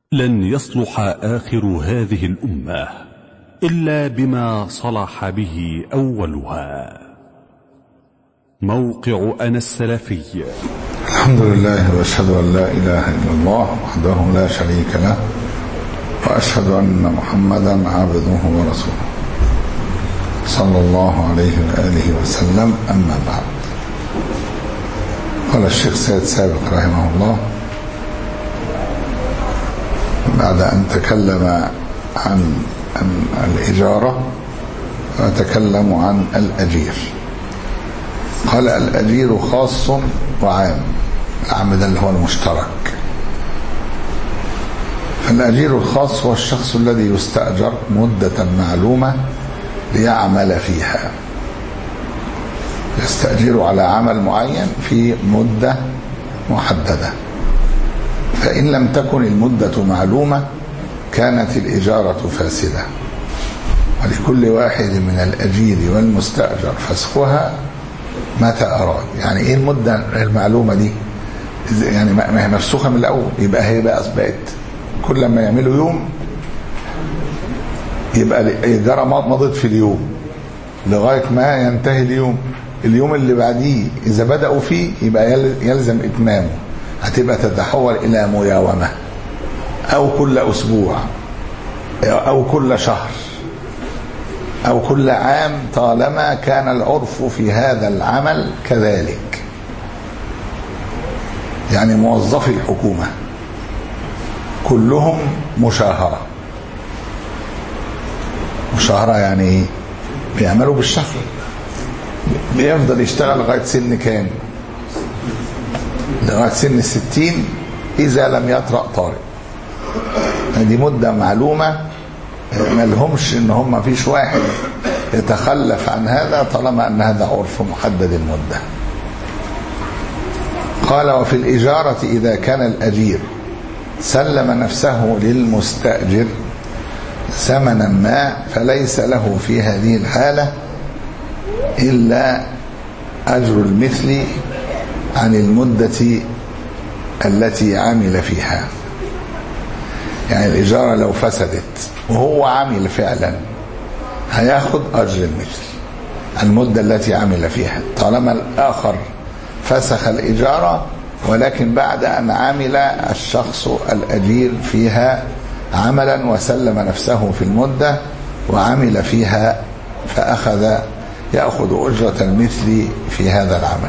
لن يصلح آخر هذه الأمة إلا بما صلح به أولها موقع أنا السلفي الحمد لله واشهد ان لا اله الا الله وحده لا شريك له واشهد ان محمدا عبده ورسوله صلى الله عليه واله وسلم اما بعد قال الشيخ سيد سابق رحمه الله بعد ان تكلم عن عن الاجاره وتكلم عن الاجير قال الاجير خاص وعام العام ده اللي هو المشترك فالأجير الخاص هو الشخص الذي يستأجر مدة معلومة ليعمل فيها يستأجر على عمل معين في مدة محددة فإن لم تكن المدة معلومة كانت الإجارة فاسدة ولكل واحد من الأجير والمستأجر فسخها متى أراد يعني إيه المدة المعلومة دي يعني ما هي مفسوخة من الأول يبقى هي بقى أصبحت كل ما يعملوا يوم يبقى الإجارة مضت في اليوم لغاية ما ينتهي اليوم اليوم اللي بعديه إذا بدأوا فيه يبقى يلزم إتمامه هتبقى تتحول إلى مياومة أو كل أسبوع أو كل شهر أو كل عام طالما كان العرف في هذا العمل كذلك يعني موظفي الحكومة كلهم مشاهرة مشاهرة يعني ايه بيعملوا بالشهر بيفضل يشتغل لغاية سن كام لغاية سن الستين إذا لم يطرأ طارئ دي مدة معلومة ما لهمش ان هم ما فيش واحد يتخلف عن هذا طالما ان هذا عرف محدد المدة قال وفي الإجارة إذا كان الأجير سلم نفسه للمستأجر زمنا ما فليس له في هذه الحالة إلا أجر المثل عن المدة التي عمل فيها يعني الإجارة لو فسدت وهو عمل فعلا هياخد أجر المثل المدة التي عمل فيها طالما الآخر فسخ الإجارة ولكن بعد أن عمل الشخص الأجير فيها عملا وسلم نفسه في المدة وعمل فيها فأخذ يأخذ أجرة المثل في هذا العمل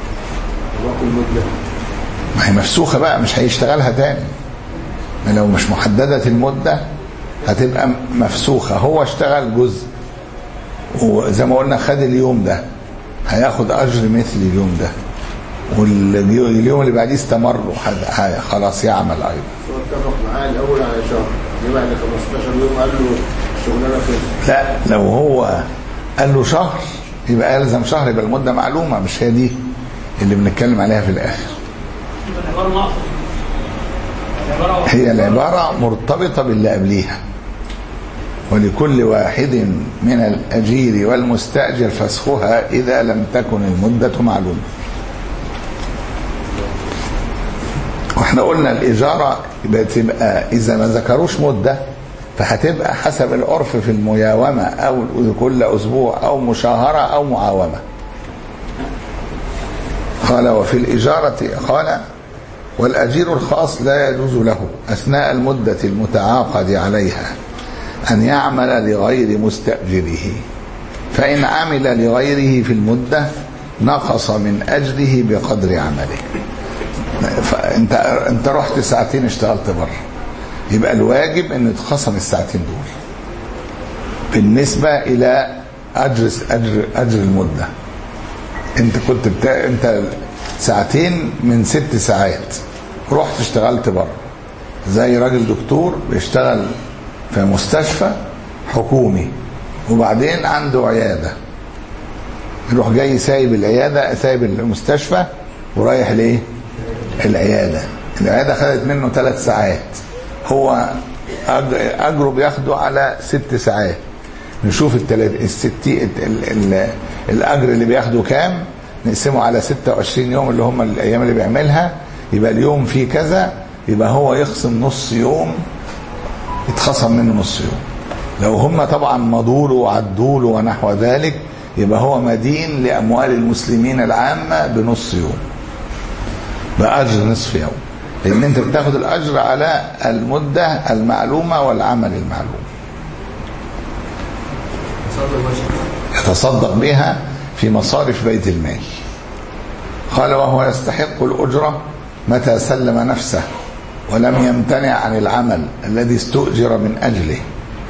ما هي مفسوخة بقى مش هيشتغلها تاني ما لو مش محددة المدة هتبقى مفسوخة هو اشتغل جزء وزي ما قلنا خد اليوم ده هياخد أجر مثل اليوم ده واليوم اللي بعديه استمر خلاص يعمل ايضا هو اتفق معاه الاول على شهر جه بعد 15 يوم قال له الشغلانه خلصت لا لو هو قال له شهر يبقى يلزم شهر يبقى المده معلومه مش هي دي اللي بنتكلم عليها في الاخر هي العباره مرتبطه باللي قبليها ولكل واحد من الاجير والمستاجر فسخها اذا لم تكن المده معلومه واحنا قلنا الإجارة بتبقى إذا ما ذكروش مدة فهتبقى حسب العرف في المياومة أو كل أسبوع أو مشاهرة أو معاومة قال وفي الإجارة قال والأجير الخاص لا يجوز له أثناء المدة المتعاقد عليها أن يعمل لغير مستأجره فإن عمل لغيره في المدة نقص من أجره بقدر عمله فانت انت رحت ساعتين اشتغلت بره يبقى الواجب ان يتخصم الساعتين دول بالنسبه الى اجر اجر اجر المده انت كنت بتا... انت ساعتين من ست ساعات رحت اشتغلت بره زي راجل دكتور بيشتغل في مستشفى حكومي وبعدين عنده عياده يروح جاي سايب العياده سايب المستشفى ورايح لايه العيادة العيادة خدت منه ثلاث ساعات هو أجره بياخده على ست ساعات نشوف التلات الستي ال ال الأجر اللي بياخده كام نقسمه على 26 يوم اللي هم الأيام اللي بيعملها يبقى اليوم فيه كذا يبقى هو يخصم نص يوم يتخصم منه نص يوم لو هم طبعا مضوا له وعدوا له ونحو ذلك يبقى هو مدين لاموال المسلمين العامه بنص يوم باجر نصف يوم لان انت بتاخد الاجر على المده المعلومه والعمل المعلوم يتصدق بها في مصارف بيت المال قال وهو يستحق الأجرة متى سلم نفسه ولم يمتنع عن العمل الذي استؤجر من أجله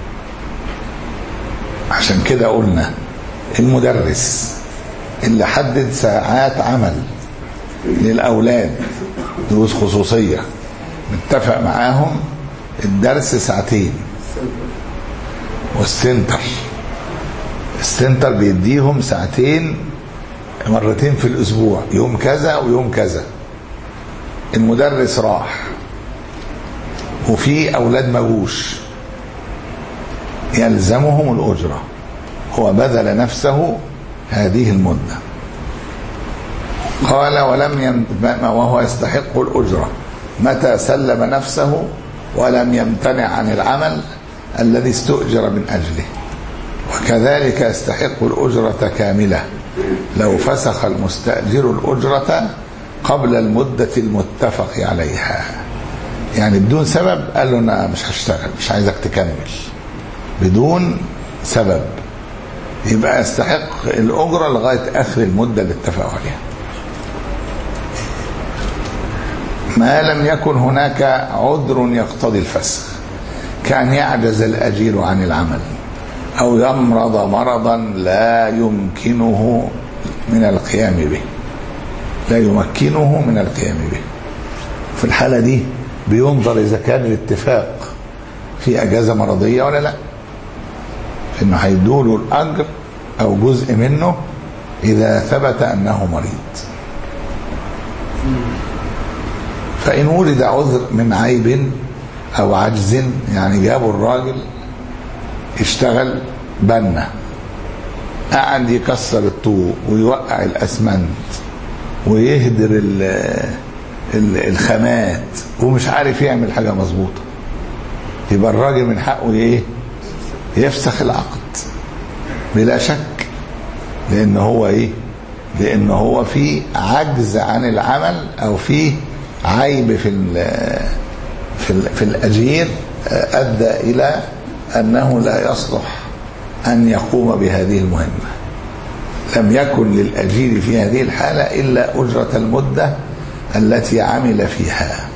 عشان كده قلنا المدرس اللي حدد ساعات عمل للأولاد دروس خصوصية متفق معاهم الدرس ساعتين والسنتر السنتر بيديهم ساعتين مرتين في الاسبوع يوم كذا ويوم كذا المدرس راح وفي اولاد مجوش يلزمهم الاجره هو بذل نفسه هذه المده قال ولم ين... وهو يستحق الاجره متى سلم نفسه ولم يمتنع عن العمل الذي استؤجر من اجله وكذلك يستحق الأجرة كاملة لو فسخ المستأجر الأجرة قبل المدة المتفق عليها يعني بدون سبب قال له أنا مش هشتغل مش عايزك تكمل بدون سبب يبقى يستحق الأجرة لغاية آخر المدة اللي اتفقوا عليها ما لم يكن هناك عذر يقتضي الفسخ كأن يعجز الأجير عن العمل أو يمرض مرضا لا يمكنه من القيام به لا يمكنه من القيام به في الحالة دي بينظر إذا كان الاتفاق في أجازة مرضية ولا لا إنه هيدوله الأجر أو جزء منه إذا ثبت أنه مريض فإن ولد عذر من عيب أو عجز يعني جابوا الراجل اشتغل بنا قعد يكسر الطوب ويوقع الاسمنت ويهدر ال ال الخامات ومش عارف يعمل حاجه مظبوطه يبقى الراجل من حقه ايه يفسخ العقد بلا شك لان هو ايه لان هو في عجز عن العمل او في عيب في ال في, ال في الاجير ادى الى أنه لا يصلح أن يقوم بهذه المهمة لم يكن للأجير في هذه الحالة إلا أجرة المدة التي عمل فيها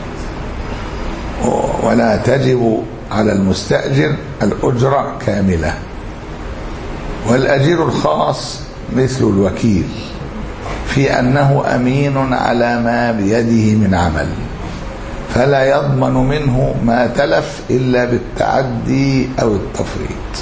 ولا تجب على المستأجر الأجرة كاملة والأجير الخاص مثل الوكيل في أنه أمين على ما بيده من عمل فلا يضمن منه ما تلف إلا بالتعدي أو التفريط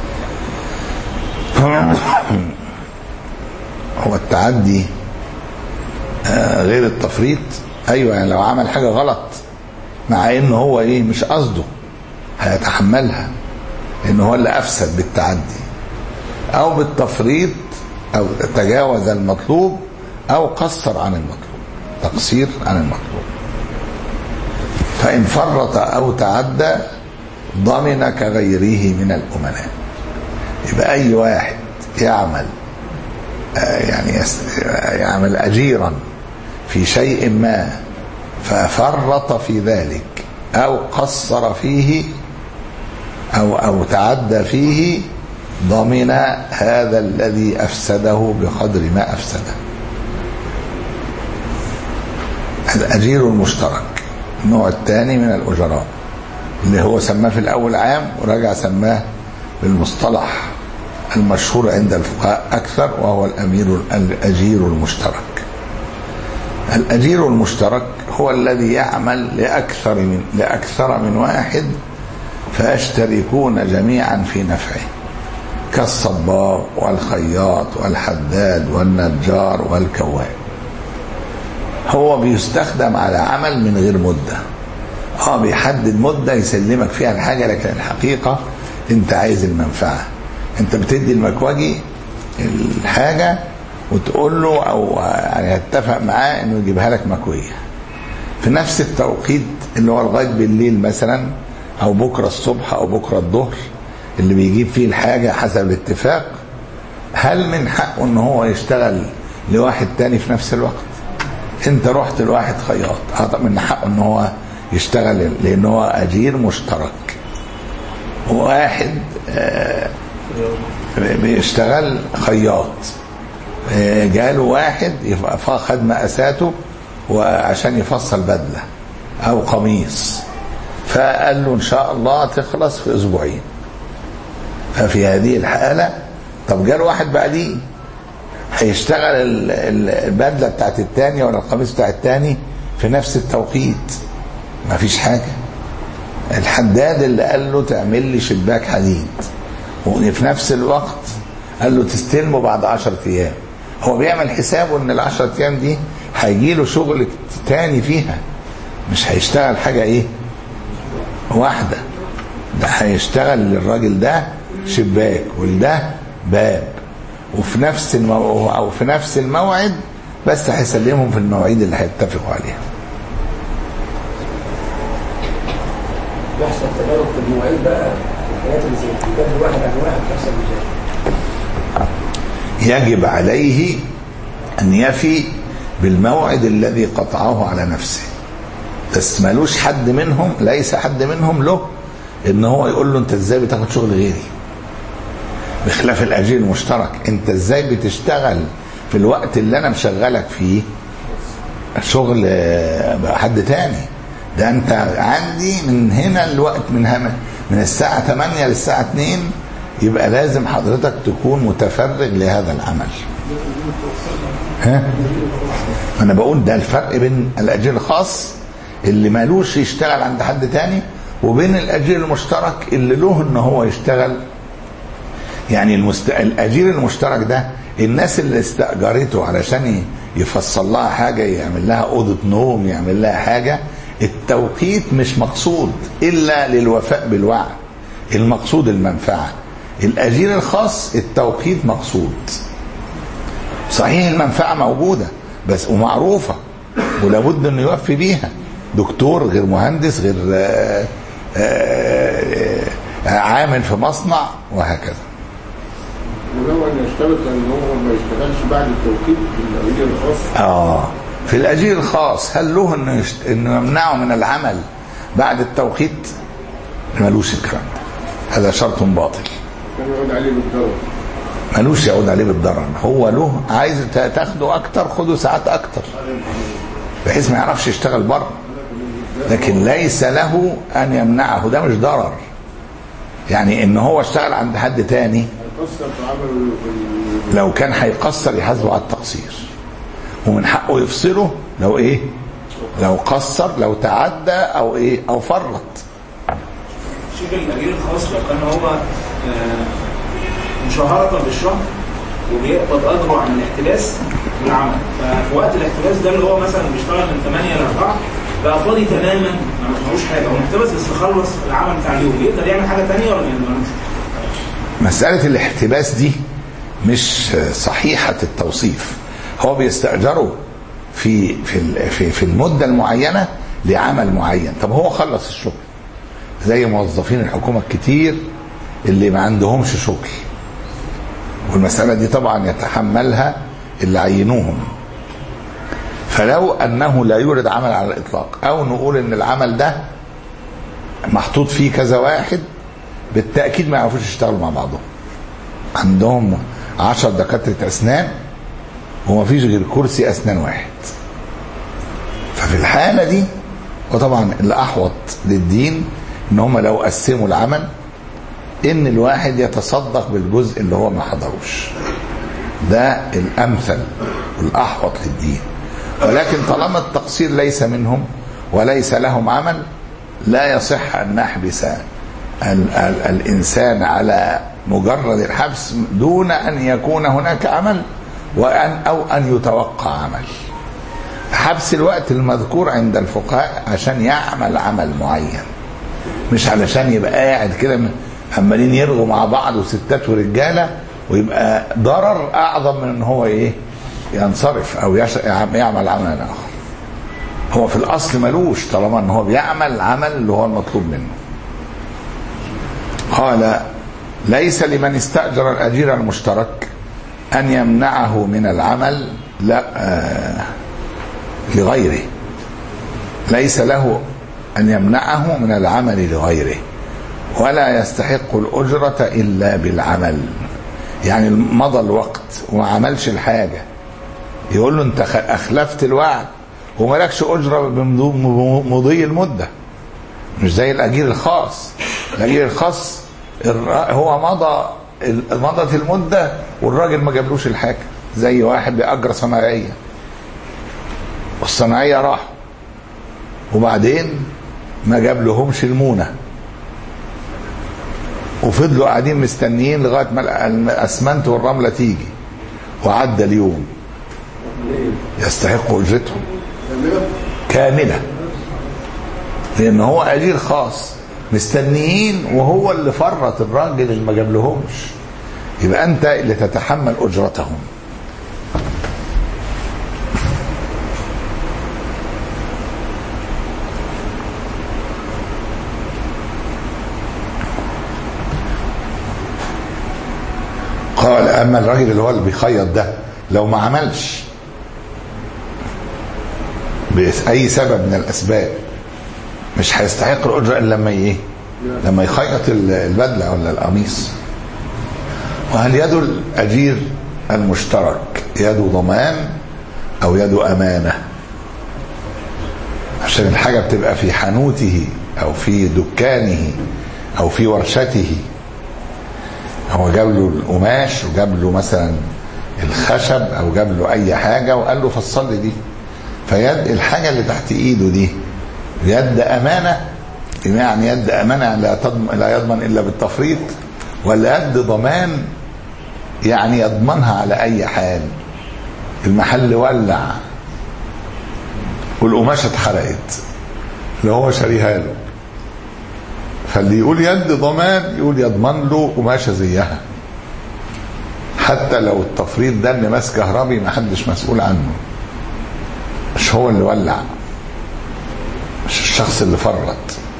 هو التعدي غير التفريط أيوة يعني لو عمل حاجة غلط مع إنه هو إيه مش قصده هيتحملها إنه هو اللي أفسد بالتعدي أو بالتفريط أو تجاوز المطلوب أو قصر عن المطلوب تقصير عن المطلوب فإن فرط أو تعدى ضمن كغيره من الأمناء يبقى أي واحد يعمل يعني يعمل أجيرا في شيء ما ففرط في ذلك أو قصر فيه أو أو تعدى فيه ضمن هذا الذي أفسده بقدر ما أفسده الأجير المشترك النوع الثاني من الأجراء اللي هو سماه في الأول عام ورجع سماه بالمصطلح المشهور عند الفقهاء أكثر وهو الأمير الأجير المشترك الأجير المشترك هو الذي يعمل لأكثر من لأكثر من واحد فيشتركون جميعا في نفعه كالصباغ والخياط والحداد والنجار والكواب هو بيستخدم على عمل من غير مدة اه بيحدد مدة يسلمك فيها الحاجة لكن الحقيقة انت عايز المنفعة انت بتدي المكواجي الحاجة وتقول له او يعني هتتفق معاه انه يجيبها لك مكوية في نفس التوقيت اللي هو لغايه بالليل مثلا او بكره الصبح او بكره الظهر اللي بيجيب فيه الحاجه حسب الاتفاق هل من حقه ان هو يشتغل لواحد تاني في نفس الوقت انت رحت لواحد خياط اه من حقه ان هو يشتغل لان هو اجير مشترك واحد آه، بيشتغل خياط آه، جاله واحد يف- خد مقاساته وعشان يفصل بدله او قميص فقال له ان شاء الله تخلص في اسبوعين ففي هذه الحاله طب جاله واحد بعديه هيشتغل ال- ال- البدله بتاعت التاني ولا القميص بتاع التاني في نفس التوقيت مفيش حاجه الحداد اللي قال له تعمل لي شباك حديد وفي نفس الوقت قال له تستلمه بعد 10 ايام هو بيعمل حسابه ان ال 10 ايام دي هيجي له شغل تاني فيها مش هيشتغل حاجه ايه واحده ده هيشتغل للراجل ده شباك ولده باب وفي نفس المو... او في نفس الموعد بس هيسلمهم في المواعيد اللي هيتفقوا عليها يحصل تدارك في المواعيد بقى الحاجات اللي زي دي بدل واحد عن واحد تحصل ازاي يجب عليه أن يفي بالموعد الذي قطعه على نفسه بس ملوش حد منهم ليس حد منهم له ان هو يقول له انت ازاي بتاخد شغل غيري بخلاف الاجير المشترك انت ازاي بتشتغل في الوقت اللي انا مشغلك فيه شغل آه، حد تاني ده انت عندي من هنا الوقت من هنا من الساعة 8 للساعة 2 يبقى لازم حضرتك تكون متفرغ لهذا العمل ها ما انا بقول ده الفرق بين الاجير الخاص اللي مالوش يشتغل عند حد تاني وبين الاجير المشترك اللي له ان هو يشتغل يعني المست... الاجير المشترك ده الناس اللي استاجرته علشان ي- يفصل لها حاجه يعمل لها اوضه نوم يعمل لها حاجه التوقيت مش مقصود الا للوفاء بالوعد المقصود المنفعه الاجير الخاص التوقيت مقصود صحيح المنفعه موجوده بس ومعروفه ولابد انه يوفي بيها دكتور غير مهندس غير آه، آه، آه، عامل في مصنع وهكذا ولو ان يشترط ان هو ما يشتغلش بعد التوقيت في الاجير الخاص اه في الاجير الخاص هل له انه يشت... انه يمنعه من العمل بعد التوقيت ملوش الكلام ده هذا شرط باطل كان يقعد عليه بالضرر ملوش يعود عليه بالضرر هو له عايز تا- تاخده اكتر خده ساعات اكتر بحيث ما يعرفش يشتغل بره لكن ليس له ان يمنعه ده مش ضرر يعني ان هو اشتغل عند حد تاني هيقصر في عمله في لو كان هيقصر يحاسبه على التقصير ومن حقه يفصله لو ايه لو قصر لو تعدى او ايه او فرط شيخ الاجير الخاص لو كان هو آه، مشاهرة بالشهر وبيقبض اجره عن الاحتباس بالعمل ففي وقت الاحتباس ده اللي هو مثلا بيشتغل من 8 ل 4 بقى فاضي تماما ما معهوش حاجه هو محتبس بس خلص العمل بتاع اليوم يقدر يعمل حاجه ثانيه ولا ما يقدرش؟ مسألة الاحتباس دي مش صحيحة التوصيف هو بيستأجره في في ال- في في المدة المعينة لعمل معين طب هو خلص الشغل زي موظفين الحكومة الكتير اللي ما عندهمش شغل والمسألة دي طبعا يتحملها اللي عينوهم فلو أنه لا يورد عمل على الإطلاق أو نقول إن العمل ده محطوط فيه كذا واحد بالتأكيد ما يعرفوش يشتغلوا مع بعضهم عندهم عشر دكاترة أسنان وما فيش غير كرسي أسنان واحد ففي الحالة دي وطبعا الأحوط للدين إن هم لو قسموا العمل إن الواحد يتصدق بالجزء اللي هو ما حضروش ده الأمثل والأحوط للدين ولكن طالما التقصير ليس منهم وليس لهم عمل لا يصح أن نحبس ال ال الإنسان على مجرد الحبس دون أن يكون هناك عمل وأن أو أن يتوقع عمل حبس الوقت المذكور عند الفقهاء عشان يعمل عمل معين مش علشان يبقى قاعد كده م- عمالين يرغوا مع بعض وستات ورجاله ويبقى ضرر اعظم من ان هو ايه ينصرف او يش- يعمل عملا اخر هو في الاصل ملوش طالما ان هو بيعمل العمل اللي هو المطلوب منه قال ليس لمن استاجر الاجير المشترك ان يمنعه من العمل لا آه لغيره ليس له ان يمنعه من العمل لغيره ولا يستحق الاجره الا بالعمل يعني مضى الوقت وما عملش الحاجه يقول له انت اخلفت الوعد ومالكش اجره بمضي المده مش زي الاجير الخاص الاجير الخاص هو مضى مضت المده والراجل ما جابلوش الحاجه زي واحد بيأجر صناعيه والصناعيه راحوا وبعدين ما جاب لهمش المونه وفضلوا قاعدين مستنيين لغايه ما الاسمنت والرمله تيجي وعدى اليوم يستحق اجرتهم كامله لان هو اجير خاص مستنيين وهو اللي فرط الراجل اللي ما جاب لهمش يبقى انت اللي تتحمل اجرتهم قال اما الراجل اللي هو اللي بيخيط ده لو ما عملش باي سبب من الاسباب مش هيستحق الاجره الا لما ايه لما يخيط البدله ولا القميص وهل يد الاجير المشترك يد ضمان او يد امانه عشان الحاجه بتبقى في حانوته او في دكانه او في ورشته هو جاب له القماش وجاب له مثلا الخشب او جاب له اي حاجه وقال له فصل لي دي فيد الحاجه اللي تحت ايده دي يد امانه يعني يد امانه لا تضمن لا يضمن الا بالتفريط ولا يد ضمان يعني يضمنها على اي حال المحل ولع والقماشه اتحرقت اللي هو شاريها له فاللي يقول يد ضمان يقول يضمن له قماشه زيها حتى لو التفريط ده اللي ماس كهربي ما حدش مسؤول عنه مش هو اللي ولع مش الشخص اللي فرط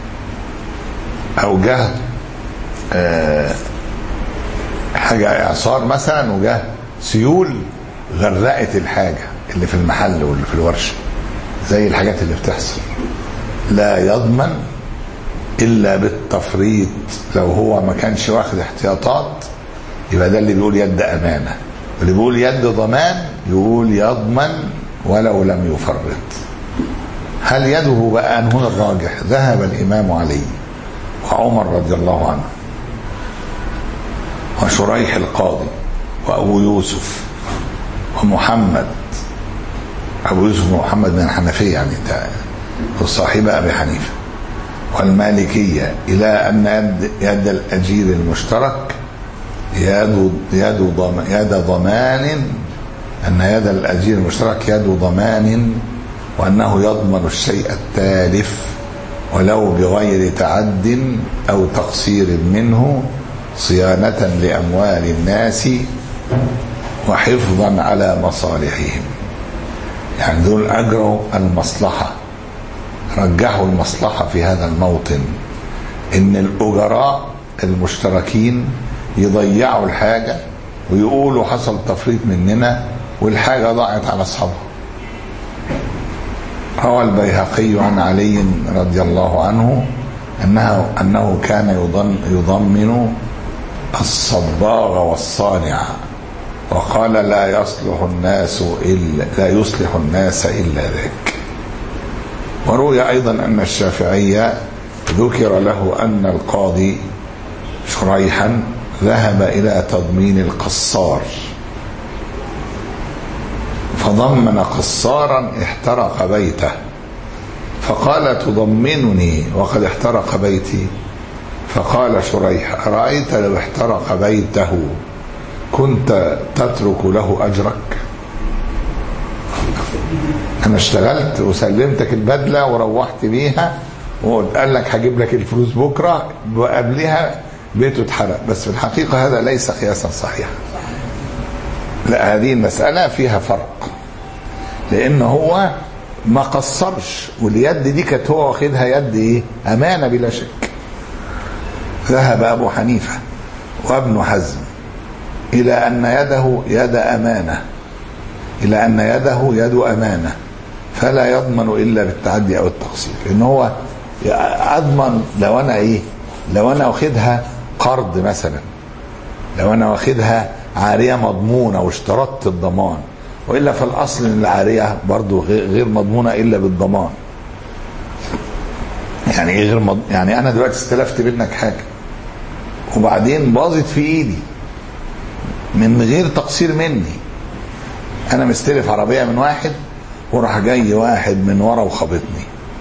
او جه آه حاجه اعصار مثلا وجه سيول غرقت الحاجه اللي في المحل واللي في الورشه زي الحاجات اللي بتحصل لا يضمن الا بالتفريط لو هو ما كانش واخد احتياطات يبقى ده اللي بيقول يد امانه واللي بيقول يد ضمان يقول يضمن ولو لم يفرط هل يده بقى انه الراجح ذهب الامام علي وعمر رضي الله عنه وشريح القاضي وابو يوسف ومحمد ابو يوسف محمد من الحنفيه يعني وصاحب ابي حنيفه والمالكيه الى ان يد, يد الاجير المشترك يد يد ضمان يد ضمان ان يد الاجير المشترك يد ضمان وانه يضمن الشيء التالف ولو بغير تعد او تقصير منه صيانه لاموال الناس وحفظا على مصالحهم يعني دول اجروا المصلحه رجحوا المصلحه في هذا الموطن ان الاجراء المشتركين يضيعوا الحاجه ويقولوا حصل تفريط مننا والحاجه ضاعت على اصحابها روى البيهقي عن علي رضي الله عنه انه انه كان يضمن يضمن الصباغ والصانع وقال لا يصلح الناس الا لا يصلح الناس الا ذاك وروي ايضا ان الشافعي ذكر له ان القاضي شريحا ذهب الى تضمين القصار فضمن قصارا احترق بيته فقال تضمنني وقد احترق بيتي فقال شريح أرأيت لو احترق بيته كنت تترك له أجرك أنا اشتغلت وسلمتك البدلة وروحت بيها وقال لك هجيب لك الفلوس بكرة وقبلها بيته اتحرق بس في الحقيقة هذا ليس قياسا صحيحا لا هذه المسألة فيها فرق لأن هو ما قصرش واليد دي كانت هو واخدها يد ايه امانه بلا شك ذهب ابو حنيفه وابن حزم الى ان يده يد امانه الى ان يده يد امانه فلا يضمن الا بالتعدي او التقصير ان هو اضمن لو انا ايه لو انا واخدها قرض مثلا لو انا واخدها عاريه مضمونه واشترطت الضمان والا فالاصل ان العاريه برضو غير غير مضمونه الا بالضمان يعني ايه غير مض... يعني انا دلوقتي استلفت منك حاجه وبعدين باظت في ايدي من غير تقصير مني انا مستلف عربيه من واحد وراح جاي واحد من ورا وخبطني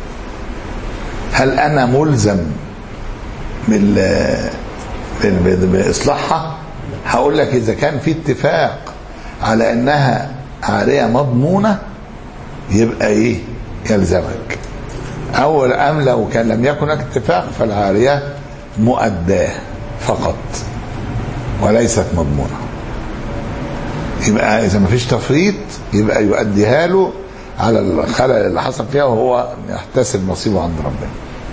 هل انا ملزم بال بال- باصلاحها هقول لك اذا كان في اتفاق على انها عاريه مضمونه يبقى ايه يلزمك اول ام لو كان لم يكن هناك اتفاق فالعاريه مؤداه فقط وليست مضمونه يبقى اذا ما فيش تفريط يبقى يؤديها له على الخلل اللي حصل فيها وهو يحتسب نصيبه عند ربنا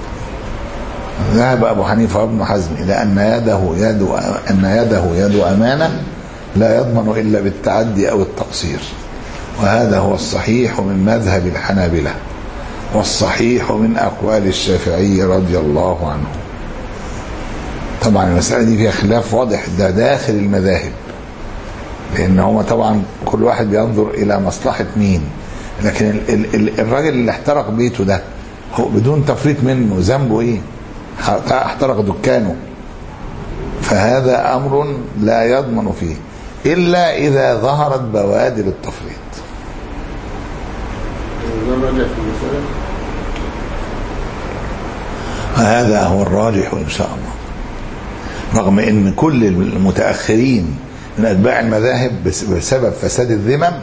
ذهب ابو حنيفه وابن حزم الى ان يده يد ان يده يد امانه لا يضمن الا بالتعدي او التقصير وهذا هو الصحيح من مذهب الحنابله والصحيح من اقوال الشافعي رضي الله عنه طبعا المساله دي فيها خلاف واضح ده داخل المذاهب لان هو طبعا كل واحد بينظر الى مصلحه مين لكن ال ال ال الراجل اللي احترق بيته ده هو بدون تفريط منه ذنبه ايه ح- احترق دكانه فهذا امر لا يضمن فيه الا اذا ظهرت بوادر التفريط ده الراجع في المسألة هذا هو الراجح ان شاء الله رغم ان كل المتاخرين من اتباع المذاهب بس- بسبب فساد الذمم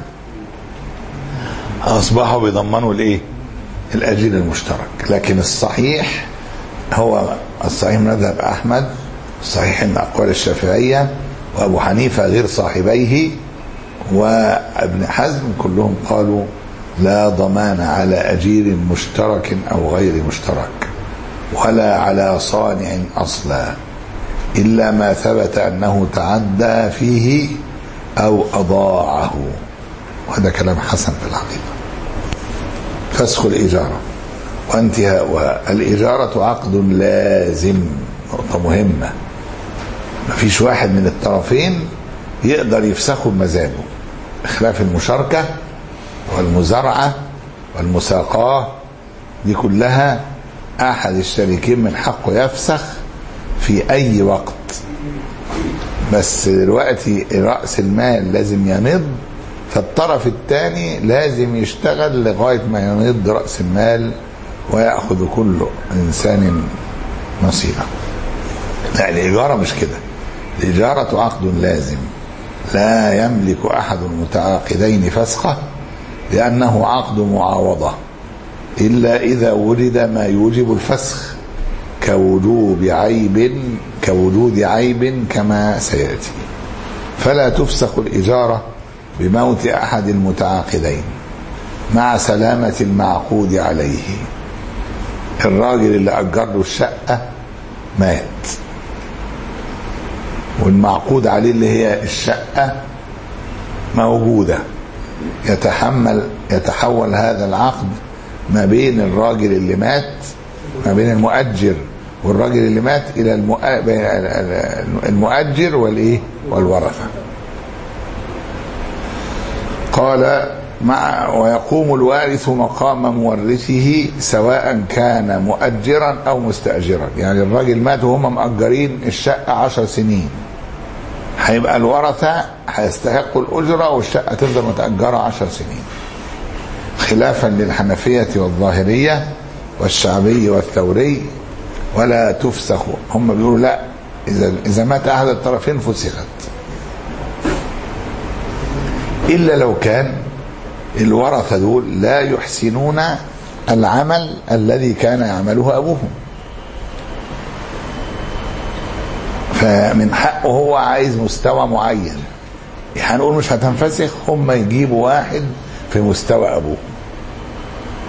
اصبحوا بيضمنوا الايه الاجير المشترك لكن الصحيح هو الصحيح من مذهب احمد الصحيح من اقوال الشافعيه وابو حنيفه غير صاحبيه وابن حزم كلهم قالوا لا ضمان على اجير مشترك او غير مشترك ولا على صانع اصلا الا ما ثبت انه تعدى فيه او اضاعه وهذا كلام حسن في الحقيقه فسخ الاجاره وانتهاؤها الاجاره عقد لازم نقطه مهمه مفيش واحد من الطرفين يقدر يفسخه بمزاجه بخلاف المشاركه والمزارعه والمساقاه دي كلها احد الشريكين من حقه يفسخ في اي وقت بس دلوقتي راس المال لازم ينض فالطرف الثاني لازم يشتغل لغايه ما ينض راس المال وياخذ كل انسان نصيبه لا الاجاره مش كده الاجاره عقد لازم لا يملك احد المتعاقدين فسخه لانه عقد معاوضه الا اذا وجد ما يوجب الفسخ كوجوب عيب كوجود عيب كما سياتي فلا تفسخ الاجاره بموت احد المتعاقدين مع سلامه المعقود عليه الراجل اللي اجر له الشقه مات والمعقود عليه اللي هي الشقه موجوده يتحمل يتحول هذا العقد ما بين الراجل اللي مات ما بين المؤجر والراجل اللي مات الى المؤ- بين المؤجر والايه والورثه قال مع ويقوم الوارث مقام مورثه سواء كان مؤجرا او مستاجرا يعني الراجل مات وهم مأجرين الشقه عشر سنين هيبقى الورثه هيستحقوا الاجره والشقه تفضل متاجره عشر سنين خلافا للحنفيه والظاهريه والشعبي والثوري ولا تفسخ هم بيقولوا لا اذا اذا مات احد الطرفين فسخت الا لو كان الورثه دول لا يحسنون العمل الذي كان يعمله ابوهم فمن حقه هو عايز مستوى معين هنقول مش هتنفسخ هم يجيبوا واحد في مستوى ابوه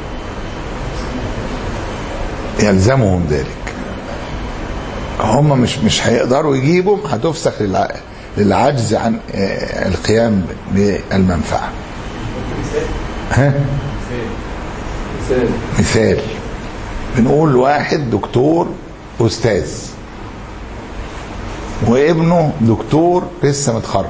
يلزمهم ذلك هم مش مش هيقدروا يجيبوا هتفسخ للع- للعجز عن آه، القيام بالمنفعه ها مثال بنقول واحد دكتور استاذ وابنه دكتور لسه متخرج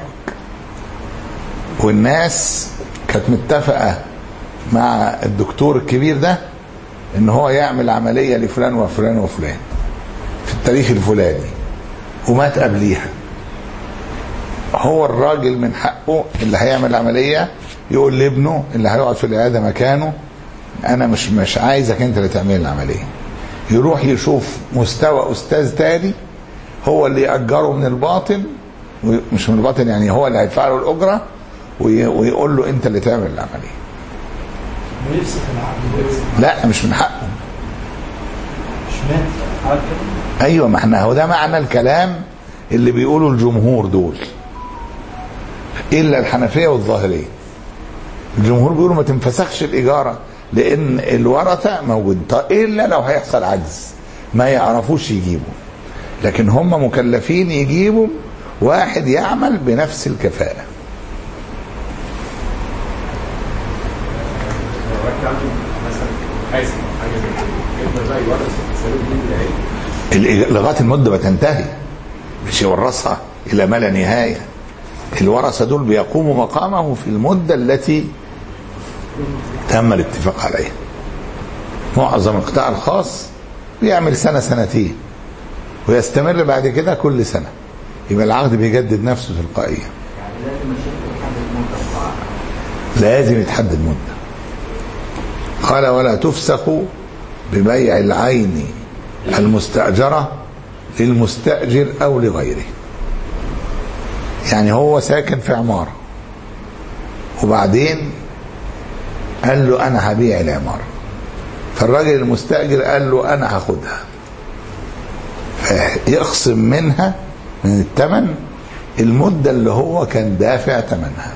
والناس كانت متفقه مع الدكتور الكبير ده ان هو يعمل عمليه لفلان وفلان وفلان في التاريخ الفلاني ومات قبليها هو الراجل من حقه اللي هيعمل عمليه يقول لابنه اللي هيقعد في العياده مكانه انا مش مش عايزك انت اللي تعمل العمليه يروح يشوف مستوى استاذ تاني هو اللي ياجره من الباطن وي- مش من الباطن يعني هو اللي هيدفع له الاجره وي- ويقول له انت اللي تعمل العمليه ويفسخ العقد ويفسخ لا مش من حقه مش مات عاد كده ايوه ما احنا هو ده معنى الكلام اللي بيقوله الجمهور دول الا الحنفيه والظاهريه الجمهور بيقولوا ما تنفسخش الاجاره لان الورثه موجود طيب الا لو هيحصل عجز ما يعرفوش يجيبوا لكن هم مكلفين يجيبوا واحد يعمل بنفس الكفاءه لو واحد عنده مثلا حاسب أو حاجه زي كده يقدر بقى يورث التسلل دي للعيله الإج- لغايه المده ما تنتهي مش يورثها الى ما لا نهايه الورثه دول بيقوموا مقامه في المده التي تم الاتفاق عليها معظم القطاع الخاص بيعمل سنه سنتين ويستمر بعد كده كل سنه يبقى العقد بيجدد نفسه تلقائيا لازم يتحدد مده قال ولا تفسخ ببيع العين المستأجرة للمستأجر أو لغيره يعني هو ساكن في عمارة وبعدين قال له أنا هبيع العمارة فالراجل المستأجر قال له أنا هاخدها فيخصم منها من الثمن المدة اللي هو كان دافع ثمنها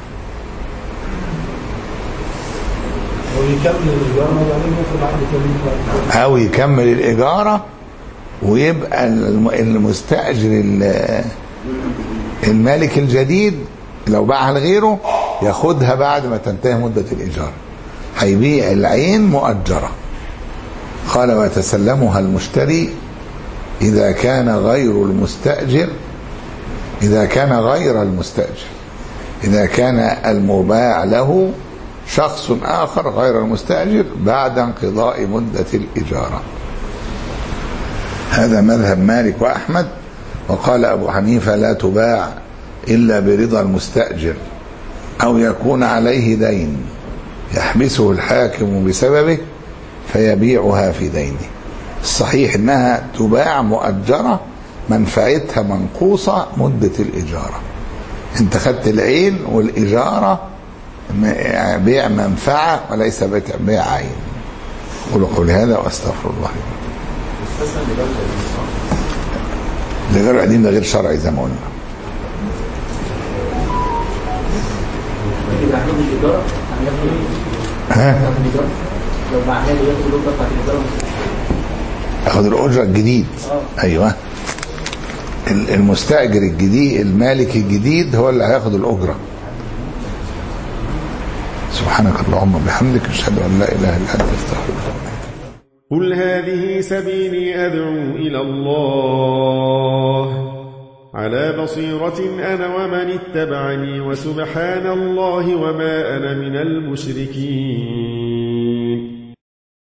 ويكمل الإيجار وبعدين ياخد عقد تاني بعد أو يكمل الإجارة ويبقى الم- المستأجر ال- المالك الجديد لو باعها لغيره ياخدها بعد ما تنتهي مدة الإيجار هيبيع العين مؤجرة قال ويتسلمها المشتري إذا كان غير المستأجر إذا كان غير المستأجر إذا كان المباع له شخص آخر غير المستأجر بعد انقضاء مدة الإجارة هذا مذهب مالك وأحمد وقال أبو حنيفة لا تباع إلا برضا المستأجر أو يكون عليه دين يحبسه الحاكم بسببه فيبيعها في دينه الصحيح انها تباع مؤجرة منفعتها منقوصة مدة الإجارة انت خدت العين والإجارة م- بيع منفعة وليس بيع بيع عين قولوا قولي هذا واستغفر الله لي ولكم. مستثنى لجوله دي صح؟ لغير قديم ده غير شرعي زي ما قلنا يبقى هناخد الإيجار هناخد ها هناخد الإيجار لو معناه اللي ياخد الأجرة بتاعت الإيجار اخد الاجره الجديد ايوه ال- المستاجر الجديد المالك الجديد هو اللي هياخد الاجره سبحانك اللهم وبحمدك اشهد ان لا اله الا انت استغفرك قل هذه سبيلي أدعو إلى الله على بصيرة أنا ومن اتبعني وسبحان الله وما أنا من المشركين